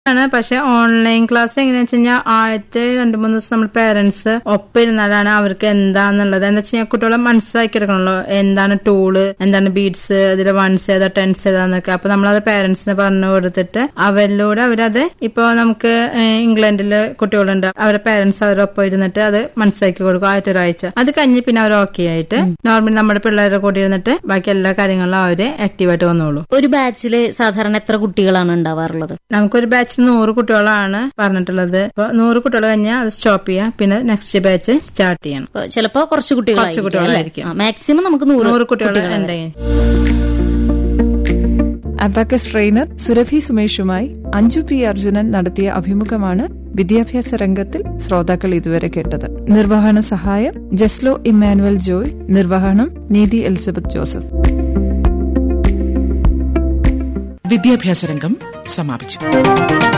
ആണ് പക്ഷെ online class എങ്ങനെയാ വെച്ച് കഴിഞ്ഞാൽ ആദ്യത്തെ രണ്ടു മൂന്ന് ദിവസം നമ്മൾ പേരൻസ് ഒപ്പം ഇരുന്നാലാണ് അവർക്ക് എന്താന്നുള്ളത് എന്താ വെച്ച് കഴിഞ്ഞാൽ കുട്ടികളെ മനസ്സിലാക്കി എടുക്കണല്ലോ എന്താണ് ടൂള് എന്താണ് ബീഡ്സ് അതിൽ വൺസ് ഏതാ ടെൻസ് ഏതാന്നൊക്കെ അപ്പൊ നമ്മളത് പേരൻസിന് പറഞ്ഞു കൊടുത്തിട്ട് അവരിലൂടെ അവരത് ഇപ്പൊ നമുക്ക് ഏഹ്, ഇംഗ്ലണ്ടിലെ കുട്ടികളുണ്ട് അവരുടെ പേരൻസ് അവരൊപ്പം ഇരുന്നിട്ട് അത് മനസ്സിലാക്കി കൊടുക്കും ആദ്യത്തെ ഒരാഴ്ച അത് കഴിഞ്ഞ് പിന്നെ അവർ ഓക്കെ ആയിട്ട് നോർമലി നമ്മുടെ പിള്ളേരുടെ കൂടെ ഇരുന്നിട്ട് ബാക്കി എല്ലാ കാര്യങ്ങളിലും അവര് ആക്റ്റീവായിട്ട് വന്നോളൂ ഒരു ബാച്ചില് സാധാരണ എത്ര കുട്ടികളാണ് ഉണ്ടാവാറുള്ളത് നമുക്കൊരു ബാച്ചിൽ നൂറ് കുട്ടികളാണ് പറഞ്ഞിട്ടുള്ളത് അപ്പൊ നൂറ് കുട്ടികൾ കഴിഞ്ഞാൽ അത് സ്റ്റോപ്പ് ചെയ്യാം പിന്നെ നെക്സ്റ്റ് ബാച്ച് സ്റ്റാർട്ട് ചെയ്യണം ഇപ്പൊ ചിലപ്പോ കുറച്ച് കുറച്ച് കുട്ടികളായിരിക്കും. മാക്സിമം നമുക്ക് നൂറ് നൂറ് കുട്ടികൾ കുട്ടികളെ ഉണ്ടെങ്കിൽ അബാക്കസ് ട്രെയിനർ സുരഭി സുമേഷുമായി അഞ്ജു പി അർജുനൻ നടത്തിയ അഭിമുഖമാണ് വിദ്യാഭ്യാസ രംഗത്തിൽ ശ്രോതാക്കൾ ഇതുവരെ കേട്ടത് നിർവഹണ സഹായം ജസ്ലോ ഇമ്മാനുവൽ ജോയ് നിർവഹണം നീതി എലിസബത്ത് ജോസഫ് വിദ്യാഭ്യാസ രംഗം സമാപിച്ചു